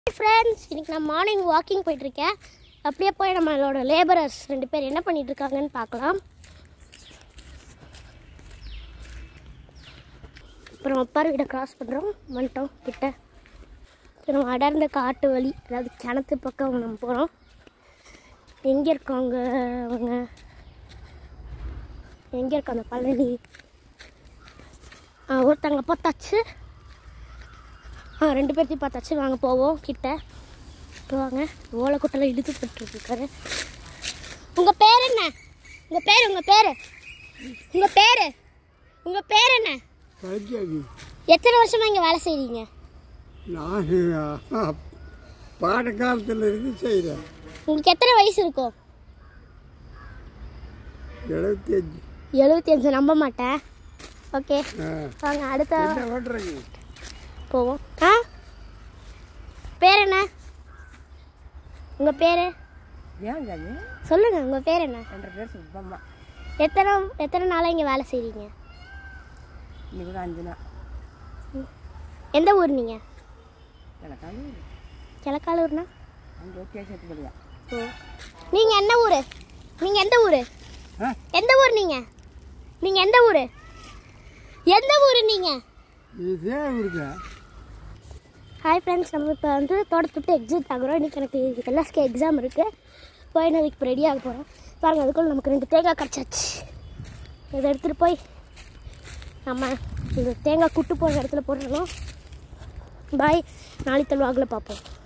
friends இன்னைக்கு நான் morning walking போயிட்டுருக்கேன் அப்படியே போய் நம்மளோட லேபரர்ஸ் ரெண்டு பேர் என்ன பண்ணிட்டு இருக்காங்கன்னு பார்க்கலாம் அப்புறம் அப்பாரு வீடை கிராஸ் பண்ணுறோம் வந்துட்டோம் கிட்ட அப்புறம் அடர்ந்த காட்டு வழி அதாவது கிணத்து பக்கம் நம்ம போகிறோம் எங்கே இருக்காங்க அவங்க எங்கே இருக்காங்க பழனி ஆ ஒருத்தங்க பார்த்தாச்சு ஆ ரெண்டு பேர்த்தையும் பார்த்தாச்சு வாங்க போவோம் கிட்ட போவாங்க ஓலைக்குட்டெல்லாம் இழுத்து போட்டுருக்காரு உங்கள் பேர் என்ன உங்கள் பேர் உங்கள் பேர் உங்கள் பேர் உங்கள் பேர் என்ன பைத்தியடி எத்தனை வருஷமா இங்கே வேலை செய்கிறீங்க நான் பாட காலத்தில் இருந்து செய்கிறேன் உங்களுக்கு எத்தனை வயசு இருக்கும் எழுபத்தி அஞ்சு எழுபத்தி அஞ்சு நம்ப மாட்டேன் ஓகே ஆ வாங்க அடுத்த என்ன ஓட்டுறீங்க போவோம் ஆ பேர் என்ன உங்கள் பேர் ஏன் கண்ணு சொல்லுங்கள் உங்கள் பேர் என்ன என்ற பேர் சுப்பம்மா எத்தனை எத்தனை நாளாக இங்கே வேலை செய்கிறீங்க இன்னைக்கு கூட அஞ்சு நாள் எந்த ஊர் நீங்கள் எனக்காண்டி கிழக்காலூர்னா அங்கே ஓகே சேர்த்து படியா ஓ நீங்கள் என்ன ஊர் நீங்கள் எந்த ஊர் ஆ எந்த ஊர் நீங்கள் நீங்கள் எந்த ஊர் எந்த ஊர் நீங்கள் இதே இருக்கா ஹாய் ஃப்ரெண்ட்ஸ் நம்ம இப்போ வந்து தோட்டத்துட்டு எக்ஸிட் ஆகுறோம் இன்றைக்கி எனக்கு எல்எஸ்கே எக்ஸாம் இருக்குது போய் நான் அதுக்கு இப்போ ரெடி ஆக போகிறோம் பாருங்கள் அதுக்குள்ள நமக்கு ரெண்டு தேங்காய் கிடச்சாச்சு இதை எடுத்துகிட்டு போய் நம்ம இந்த தேங்காய் குட்டு போகிற இடத்துல போட்டுடணும் பாய் நாளைக்கு வாக்கில் பார்ப்போம்